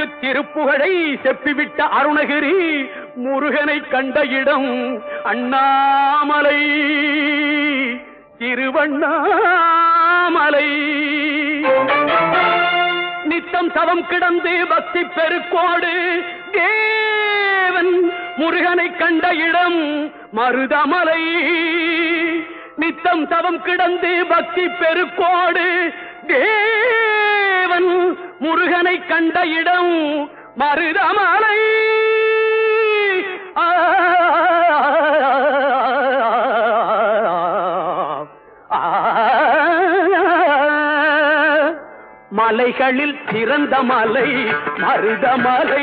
திருப்புகழை செப்பிவிட்ட அருணகிரி முருகனை கண்ட இடம் அண்ணாமலை திருவண்ணாமலை நித்தம் தவம் கிடந்து பக்தி பெருக்கோடு தேவன் முருகனை கண்ட இடம் மருதமலை நித்தம் தவம் கிடந்து பக்தி பெருக்கோடு தேவன் முருகனை கண்ட இடம் மருதமலை ஆ, ஆ, மலைகளில் சிறந்த மலை மருதமலை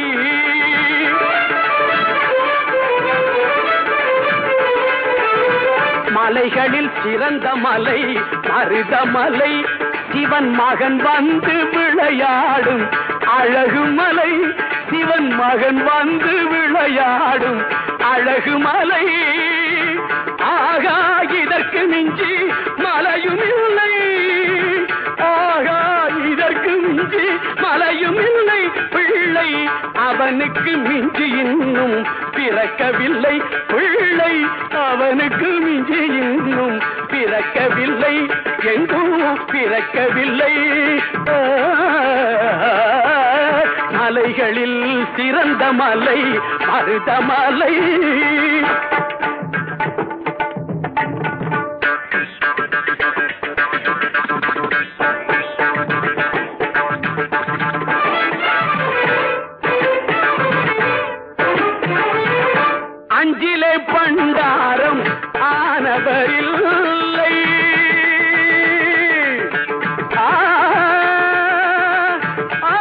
மலைகளில் சிறந்த மலை மருதமலை சிவன் மகன் வந்து விளையாடும் அழகு மலை சிவன் மகன் வந்து விளையாடும் அழகு மலை ஆகா இதற்கு மிஞ்சி மலையும் இல்லை ஆகா இதற்கு மிஞ்சி மலையும் இல்லை பிள்ளை அவனுக்கு மிஞ்சி இன்னும் பிறக்கவில்லை பிள்ளை அவனுக்கு மிஞ்சி இன்னும் பிறக்கவில்லை எங்கும் பிறக்கவில்லை ஆ, மலைகளில் சிறந்த மலை மருதமலை அஞ்சிலே பண்டாரம் ஆனவரில்லை ஆ, ஆ,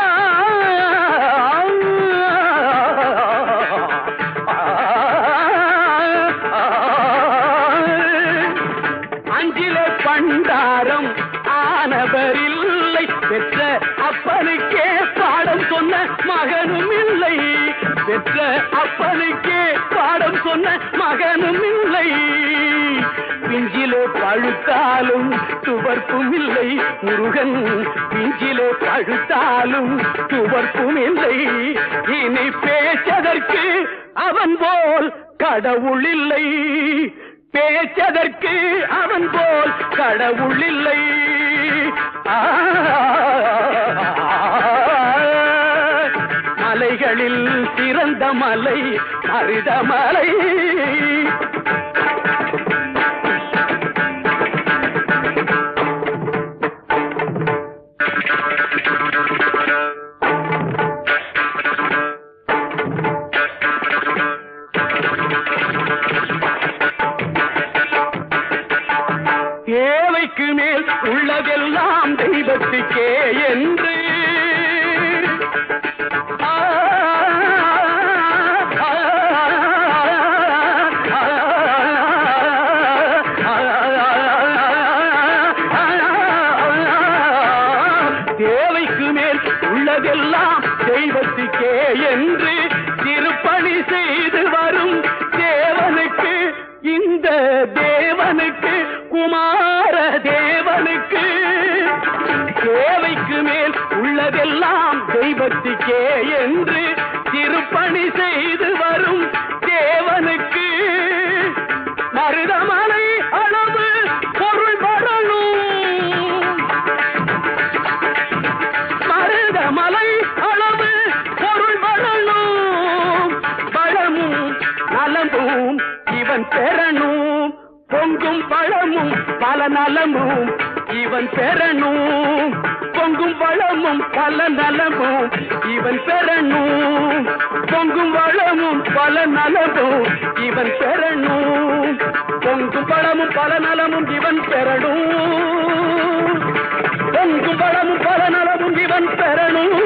அஞ்சிலே பண்டாரம் ஆனவரில்லை பெற்ற அப்பனுக்கே பாடம் சொன்ன மகனும் இல்லை பெற்ற அப்பனுக்கே பாடம் சொன்ன மகனும் இல்லை பிஞ்சிலே பழுத்தாலும் துவர்ப்பும் இல்லை முருகன் பிஞ்சிலே பழுத்தாலும் துவர்ப்பும் இல்லை இனி பேச்சதற்கு அவன் போல் கடவுள் இல்லை பேச்சதற்கு அவன் போல் கடவுள் இல்லை ஆ, மலைகளில் சிறந்த மலை மருதமலை தேவைக்கு மேல் உள்ளதெல்லாம் தெய்வத்துக்கே என்று ஆ, ஆ, தேவைக்கு மேல் உள்ளதெல்லாம் தெய்வத்துக்கே என்று திருப்பணி செய்து வரும் தேவனுக்கு இந்த தேவனுக்கு குமார தேவனுக்கு தேவைக்கு மேல் உள்ளதெல்லாம் தெய்வத்துக்கே என்று திருப்பணி செய்து வரும் தேவனுக்கு மருதமலை அளவு பொருள் வரணும் மருதமலை அளவு பொருள் வளனும் பழமும் நலமும் இவன் பெறணும் பொங்கும் பழமும் பல நலமும் இவன் பெறணும் பொங்கும் வளமும் பல நலமும் இவன் பெறணும் பொங்கும் வளமும் பல நலமும் இவன் பெறணும் பொங்கும் பழமும் பல நலமும் இவன் பெறணும் பொங்கும் பழமும் பல நலமும் இவன் பெறணும்